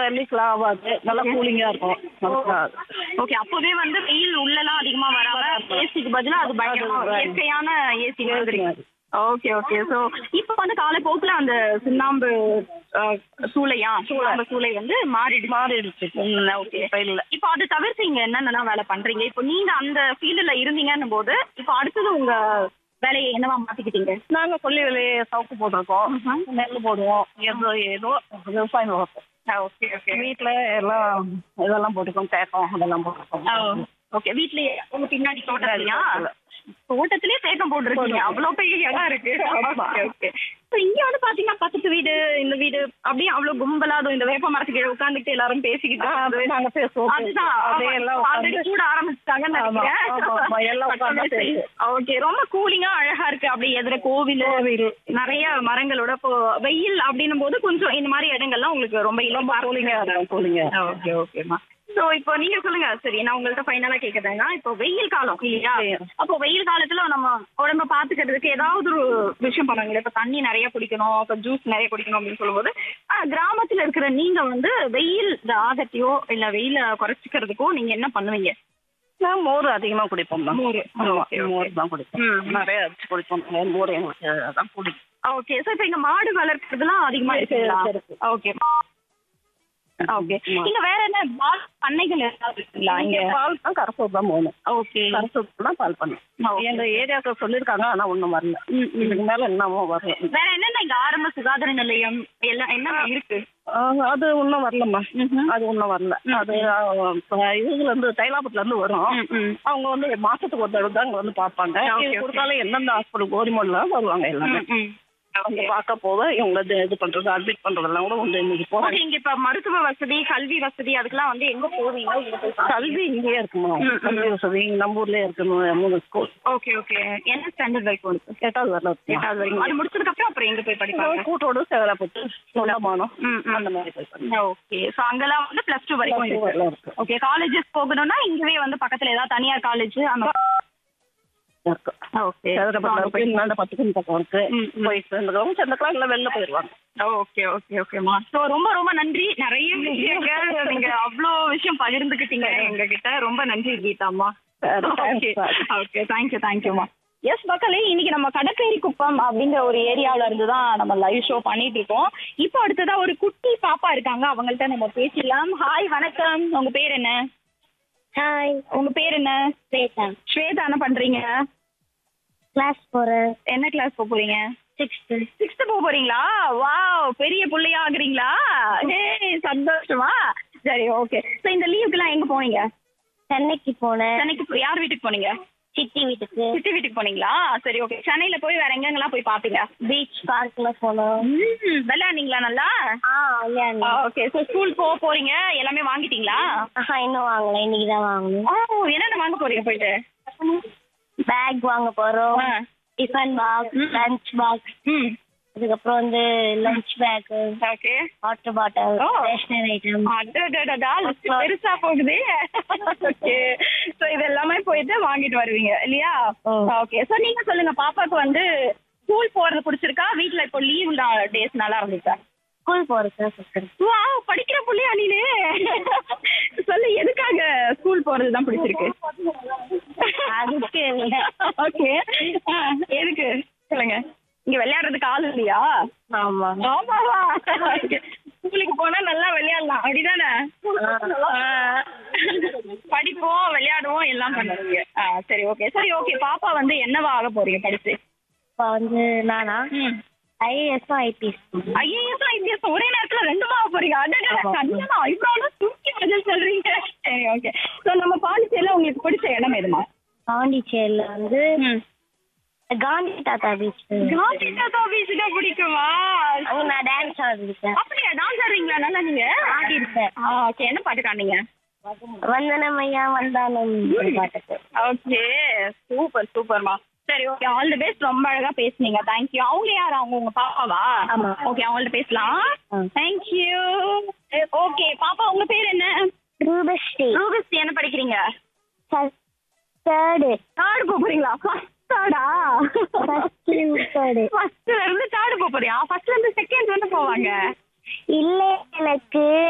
லீக்லாம் ஆகாது நல்லா கூலிங்கா இருக்கும் நல்லா ஓகே அப்பவே வந்து வெயில் உள்ளலாம் அதிகமா வராம ஏசிக்கு பதிலா அது பயங்கரமா அது இயற்கையான ஏசி ஓகே ஓகே சோ இப்போ வந்து காலப்போக்குல அந்த சுண்ணாம்பு அஹ், சூளையா சுண்ணாம்பு சூளை வந்து மாறிடுச்சு மாறிடுச்சு ஓகே இப்ப இல்ல இப்போ அது தவிர்த்து இங்க என்னென்னலாம் வேலை பண்றீங்க இப்போ நீங்க அந்த ஃபீல்டுல இருந்தீங்கன்னும் போது இப்போ அடுத்தது உங்க வேலையை என்னவா மாத்திக்கிட்டீங்க நாங்க கொல்லி வெளியே சவுக்கு போட்டிருக்கோம் நெல் போடுவோம் ஏதோ ஏதோ விவசாயம் பார்ப்போம் ஓகே ஓகே வீட்டுல எல்லாம் இதெல்லாம் போட்டுக்கோம் தேக்கம் அதெல்லாம் போட்டுக்கோம் ஓகே வீட்லயே உங்க பின்னாடி தோட்டத்துலயா தோட்டத்திலே தேக்கம் போட்டுருக்கீங்க அவ்வளவு பெரிய இடம் இருக்கு ஓகே ஓகே இப்போ இங்க வந்து பாத்தீங்கன்னா பக்கத்து வீடு இந்த வீடு அப்படியே அவ்வளவு கும்பலா அதுவும் இந்த வேப்ப மரத்துக்கு கீழ உட்கார்ந்துட்டு எல்லாரும் பேசிக்கிட்டு ஆ, அது நாங்க பேசுவோம் அதுதான் அதே எல்லாம் ஆல்ரெடி உட்காந்து கூட ஆரம்பிச்சிட்டாங்கன்னு ஆமா, ஆமா, ஆமா, எல்லாம் உட்கார்ந்து நினைக்கிறேன் ஓகே ரொம்ப கூலிங்கா அழகா இருக்கு அப்படியே எதிர கோவில் கோவில் நிறைய மரங்களோட இப்போ வெயில் அப்படின்னும் போது கொஞ்சம் இந்த மாதிரி இடங்கள்லாம் உங்களுக்கு ரொம்ப இலவா கூலிங்கா இருக்கும் கூலிங்கா ஓகே ஓகேமா சோ இப்போ நீங்க சொல்லுங்க சரி நான் உங்கள்ட்ட ஃபைனலா கேக்குறேன்னா இப்போ வெயில் காலம் இல்லையா அப்போ வெயில் காலத்துல நம்ம உடம்ப பாத்துக்கிறதுக்கு ஏதாவது ஒரு விஷயம் பண்ணுவாங்களே இப்ப தண்ணி நிறைய குடிக்கணும் இப்ப ஜூஸ் நிறைய குடிக்கணும் அப்படின்னு சொல்லும்போது ஆஹ், கிராமத்துல இருக்கிற நீங்க வந்து வெயில் ஆகத்தையோ இல்ல வெயில குறைச்சிக்கிறதுக்கோ நீங்க என்ன பண்ணுவீங்க நான் மோர் அதிகமா குடிப்போம் தான் மோர். ஆமா, ஓகே, ஓகே. மோர் தான் குடிப்போம் ம். நிறைய அடிச்சு குடிப்போம் மோர் எங்களுக்கு அதான் குடிக்கும் ஓகே சோ இப்போ இங்க மாடு வளர்க்கறதுலாம் அதிகமா இருக்கு, இருக்குங்களா இருக்கு. ஓகே ஓகே ஆமா. இங்க வேற என்ன பால் பண்ணைகள் ஏதாவது இருக்குங்களா இங்க இங்க பால் தான் கரசூர் தான் போகணும் ஓகே கரசூர் தான் பால் பண்ணும் ஓகே. எங்க ஏரியாவுக்கு சொல்லியிருக்காங்க ஆனா ஒண்ணும் வரல ம், ம். இதுக்கு மேல என்னமோ வரல வேற என்னென்ன இங்க ஆரம்ப சுகாதார நிலையம் எல்லாம் என்ன இருக்கு ஆஹ், அது ஒன்றும் வரலம்மா ம்ஹும். அது ஒன்றும் வரல அது இதுல இருந்து தைலாபுரத்துல இருந்து வரும் ம், ம். அவங்க வந்து மாசத்துக்கு ஒரு தடவை தான் அங்க வந்து பார்ப்பாங்க Okay, இது okay. கொடுத்தாலும் எந்தெந்த ஹாஸ்பிட்டல் கோரிமோட்ல வருவாங்க எல்லாமே ம், ம். அவங்க பார்க்க போக இவங்க இது இது பண்றது அட்மிட் பண்றதெல்லாம் கூட வந்து இன்னைக்கு ஓகே போறாங்க இங்க இப்ப மருத்துவ வசதி கல்வி வசதி அதுக்கெல்லாம் வந்து எங்க போவீங்க இங்க போய் பாருங்க. கல்வி இங்கேயே இருக்குமா ம், ம். கல்வி வசதி நம்ம ஊர்லயே இருக்கணும் மூணு ஸ்கூல் ஓகே ஓகே என்ன ஸ்டாண்டர்ட் வரைக்கும் இருக்கு எட்டாவது வரல எட்டாவது வரைக்கும் அது முடிச்சதுக்கு அப்புறம் அப்புறம் எங்க போய் படிப்பாங்க கூட்டோடு சேவரப்பட்டு சொந்தமானம் ம், ம். அந்த மாதிரி போய் பண்ணுவோம். ஓகே சோ அங்கெல்லாம் வந்து பிளஸ் டூ வரைக்கும் Plus two இருக்கு வரலாம் இருக்கு. ஓகே காலேஜஸ் போகணும்னா இங்கவே வந்து பக்கத்துல ஏதாவது தனியார் காலேஜ் அந்த இருக்கு ஓகே சேவரப்பட்டுல இருக்கு இந்தாண்ட பத்துக்கு பக்கம் இருக்கு ம், ம். போய் சேர்ந்துக்கிறவங்க சேர்ந்துக்கலாம் இல்லை வெளில போயிடுவாங்க ஓகே ஓகே ஓகேமா ஸோ ரொம்ப ரொம்ப நன்றி நிறைய விஷயங்கள் நீங்க அவ்வளோ விஷயம் பகிர்ந்துக்கிட்டீங்க எங்ககிட்ட ரொம்ப நன்றி கீதாம்மா ஓகே ஓகே தேங்க்யூ தேங்க்யூமா எஸ் மக்களே இன்னைக்கு நம்ம கடற்கரை குப்பம் அப்படிங்கிற ஒரு ஏரியாவுல இருந்து தான் நம்ம லைவ் ஷோ பண்ணிட்டு இருக்கோம் இப்போ அடுத்ததா ஒரு குட்டி பாப்பா இருக்காங்க அவங்கள்ட்ட நம்ம பேசிடலாம் ஹாய் வணக்கம் உங்க பேர் என்ன ஹாய் உங்க பேர் என்ன ஸ்வேதா ஸ்வேதா என்ன பண்றீங்க கிளாஸ் போறேன் என்ன கிளாஸ் போக போறீங்க சிக்ஸ்த்து சிக்ஸ்த் போக போறீங்களா வாவ் பெரிய புள்ளையா ஆகுறீங்களா ஹே சந்தோஷமா சரி ஓகே ஸோ இந்த லீவுக்குலாம் எங்க போனீங்க சென்னைக்கு போனேன் சென்னைக்கு போ- யார் வீட்டுக்கு போனீங்க சித்தி வீட்டுக்கு சித்தி வீட்டுக்கு போனீங்களா சரி ஓகே சென்னையில போய் வேற எங்கெங்கெல்லாம் போய் பாத்தீங்க பீச் பார்க்ல போனோம் ம், விளையாடுனீங்களா நல்லா ஆ விளையாடணும் ஓகே ஸோ ஸ்கூல் போக போறீங்க எல்லாமே வாங்கிட்டீங்களா ஆஹா இன்னும் வாங்கல இன்னைக்கு தான் வாங்கணும் ஓ என்னென்ன வாங்க போறீங்க போயிட்டு பேக் வாங்க போறோம் ஆ. டிஃபன் பாக்ஸ் ம். லஞ்ச் பாக்ஸ் ம் அதுக்கப்புறம் வந்து lunch bag okay water bottle ஓ. ஸ்டேஷனரி ஐட்டம் அடடடடா, list பெருசா போகுதே ஓகே சோ இது எல்லாமே போயிட்டு வாங்கிட்டு வருவீங்க இல்லையா ஓ. ஓகே சோ நீங்க சொல்லுங்க பாப்பாக்கு வந்து ஸ்கூல் போறது பிடிச்சிருக்கா வீட்ல இப்போ லீவ் டேஸ் நல்லா இருந்துச்சா ஸ்கூல் போறது சிஸ்டர் வா படிக்கிற புள்ளையா நீனு சொல்லு எதுக்காக ஸ்கூல் போறது தான் பிடிச்சிருக்கு அதுக்கு ஓகே எதுக்கு சொல்லுங்க இங்க விளையாடுறதுக்கு ஆள் இல்லையா ஆமா ஆமாவா ஸ்கூலுக்கு போனா நல்லா விளையாடலாம் அப்படிதானே ஆ. படிப்போம் விளையாடுவோம் எல்லாம் பண்ணுவீங்க ஆ, சரி ஓகே சரி ஓகே பாப்பா வந்து என்னவா ஆக போறீங்க படிச்சு இப்போ வந்து நானா ஐஏஎஸும் ஐபிஎஸ் ஐஏஎஸ் ஐபிஎஸ் ஒரே நேரத்துல ரெண்டுமா ஆக போறீங்க அடடா கண்ணா இவ்வளவு தூக்கி பதில் சொல்றீங்க சரி ஓகே சோ நம்ம பாண்டிச்சேரியில உங்களுக்கு பிடிச்ச இடம் எதுமா பாண்டிச்சேரியில வந்து காந்தி தாத்தா பீச் காந்தி தாத்தா பீச் தான் பிடிக்குமா அங்க நான் டான்ஸ் ஆடிருக்கேன் அப்படியா டான்ஸ் ஆடுறீங்களா நல்லா நீங்க ஆடி இருக்கேன் ஓகே என்ன பாட்டு காணீங்க வந்தனமையா வந்தானம் பாட்டுக்கு ஓகே சூப்பர் சூப்பர்மா சரி ஓகே ஆல் தி பெஸ்ட் ரொம்ப அழகா பேசுனீங்க தேங்க்யூ அவங்க யார் அவங்க உங்க பாப்பாவா ஆமா. ஓகே அவங்கள்ட்ட பேசலாம் ஆ. தேங்க்யூ ஓகே பாப்பா உங்க பேர் என்ன ரூபஸ்ரீ ரூபிஸ்டி என்ன படிக்கிறீங்க தேர்டு தேர்ட் போறீங்களா ஃபர்ஸ்ட் தேர்டா ஃபர்ஸ்ட் தேர்டு ஃபர்ஸ்ட்